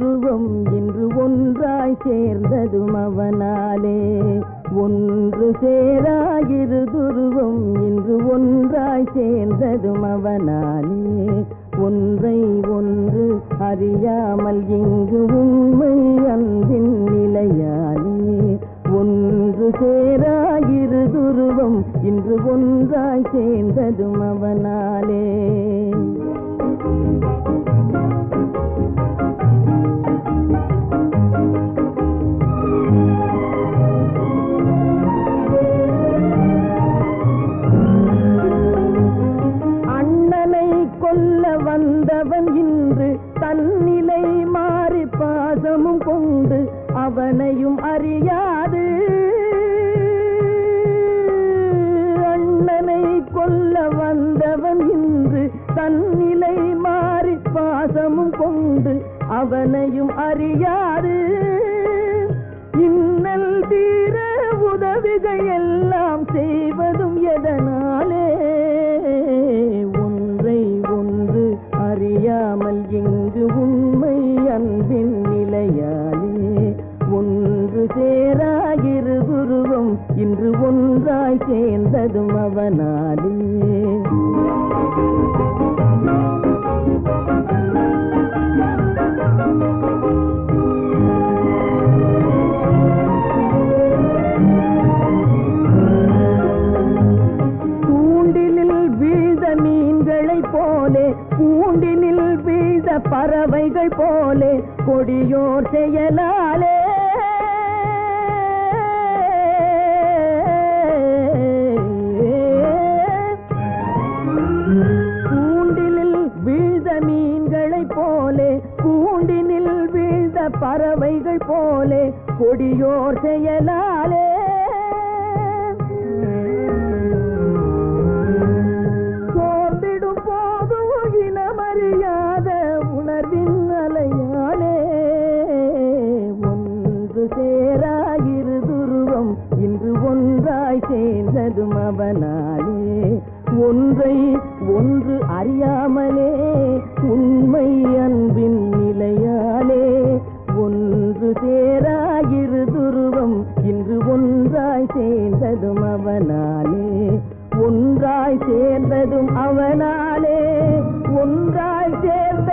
துருவம் இன்று ஒன்றாய் சேர்ந்ததும் அவனாலே ஒன்று சேராயிரு துருவம் இன்று ஒன்றாய் சேர்ந்ததும் அவனாலே ஒன்றை ஒன்று அறியாமல் இங்கு உண்மை அன்பின் நிலையாலே ஒன்று சேராயிரு துருவம் இன்று ஒன்றாய் சேர்ந்ததும் அவனாலே அண்ணனை கொல்ல வந்தவன் இன்று தன்னிலை மாறி பாசமும் கொண்டு அவனையும் அறியாது அண்ணனை கொல்ல வந்தவன் இன்று தன்னிலை மாறி பாசமும் கொண்டு அவனையும் அறியாது இன்னல் தீர உதவிகள் எல்லாம் செய்வதும் எதனாலே ஒன்றை ஒன்று அறியாமல் இங்கு உண்மை அன்பின் நிலையாலே ஒன்று சேராயிரு துருவம் இன்று ஒன்றாய் சேர்ந்ததும் அவனாலே கூண்டினில் வீழ்ந்த மீன்களைப் போலே கூண்டினில் வீழ்ந்த பறவைகள் போலே கொடியோர் செயலாலே கூண்டினில் வீழ்ந்த மீன்களைப் போலே கூண்டினில் வீழ்ந்த பறவைகள் போலே கொடியோர் செயலாலே சோர்ந்திடும் போதும் இனமறியாத உணர்வின் அலையாலே ஒன்று சேராயிரு துருவம் இன்று ஒன்றாய் சேர்ந்ததும் அவனாலே ஒன்றை ஒன்று அறியாமலே உண்மை அன்பின் நிலையாலே ஒன்று சேராயிரு துருவம் இன்று ஒன்றாய் சேர்ந்ததும் அவனாலே ஒன்றாய் சேர்ந்ததும் அவனாலே ஒன்றாய் சேர்ந்த